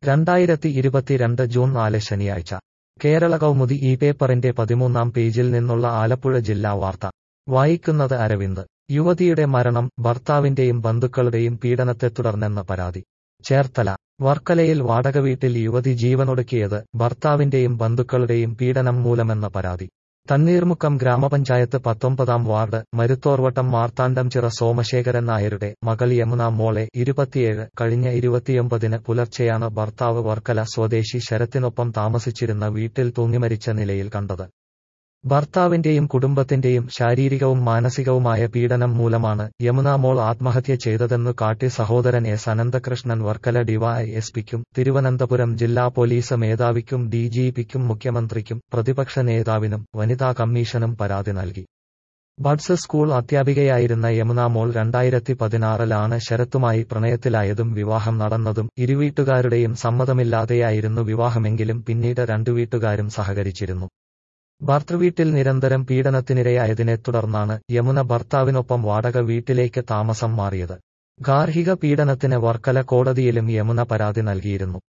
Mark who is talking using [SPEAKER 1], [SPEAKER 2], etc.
[SPEAKER 1] രണ്ടായിരത്തി ഇരുപത്തിരണ്ട് ജൂൺ നാല് ശനിയാഴ്ച കേരള കൗമുദി ഈ പേപ്പറിന്റെ പതിമൂന്നാം പേജിൽ നിന്നുള്ള ആലപ്പുഴ ജില്ലാ വാർത്ത വായിക്കുന്നത് അരവിന്ദ് യുവതിയുടെ മരണം ഭർത്താവിന്റെയും ബന്ധുക്കളുടെയും പീഡനത്തെ തുടർന്നെന്ന പരാതി ചേർത്തല വർക്കലയിൽ വാടക വീട്ടിൽ യുവതി ജീവനൊടുക്കിയത് ഭർത്താവിന്റെയും ബന്ധുക്കളുടെയും പീഡനം മൂലമെന്ന പരാതി തണ്ണീർമുക്കം ഗ്രാമപഞ്ചായത്ത് പത്തൊമ്പതാം വാർഡ് മരുത്തോർവട്ടം മാർത്താണ്ഡംചിറ സോമശേഖരൻ നായരുടെ മകൾ യമുന മോളെ ഇരുപത്തിയേഴ് കഴിഞ്ഞ ഇരുപത്തിയൊമ്പതിന് പുലർച്ചെയാണ് ഭർത്താവ് വർക്കല സ്വദേശി ശരത്തിനൊപ്പം താമസിച്ചിരുന്ന വീട്ടിൽ തൂങ്ങിമരിച്ച നിലയിൽ കണ്ടത് ഭർത്താവിന്റെയും കുടുംബത്തിന്റെയും ശാരീരികവും മാനസികവുമായ പീഡനം മൂലമാണ് യമുന മോൾ ആത്മഹത്യ ചെയ്തതെന്നു കാട്ടി സഹോദരൻ എസ് അനന്തകൃഷ്ണൻ വർക്കല ഡിവൈഎസ്പിക്കും തിരുവനന്തപുരം ജില്ലാ പോലീസ് മേധാവിക്കും ഡിജിപിക്കും മുഖ്യമന്ത്രിക്കും പ്രതിപക്ഷ നേതാവിനും വനിതാ കമ്മീഷനും പരാതി നൽകി ബഡ്സ് സ്കൂൾ അധ്യാപികയായിരുന്ന യമുന മോൾ രണ്ടായിരത്തി പതിനാറിലാണ് ശരത്തുമായി പ്രണയത്തിലായതും വിവാഹം നടന്നതും ഇരുവീട്ടുകാരുടെയും സമ്മതമില്ലാതെയായിരുന്നു വിവാഹമെങ്കിലും പിന്നീട് രണ്ടു വീട്ടുകാരും സഹകരിച്ചിരുന്നു ഭർത്തൃവീട്ടിൽ നിരന്തരം പീഡനത്തിനിരയായതിനെ തുടർന്നാണ് യമുന ഭർത്താവിനൊപ്പം വാടക വീട്ടിലേക്ക് താമസം മാറിയത് ഗാർഹിക പീഡനത്തിന് വർക്കല കോടതിയിലും യമുന പരാതി നൽകിയിരുന്നു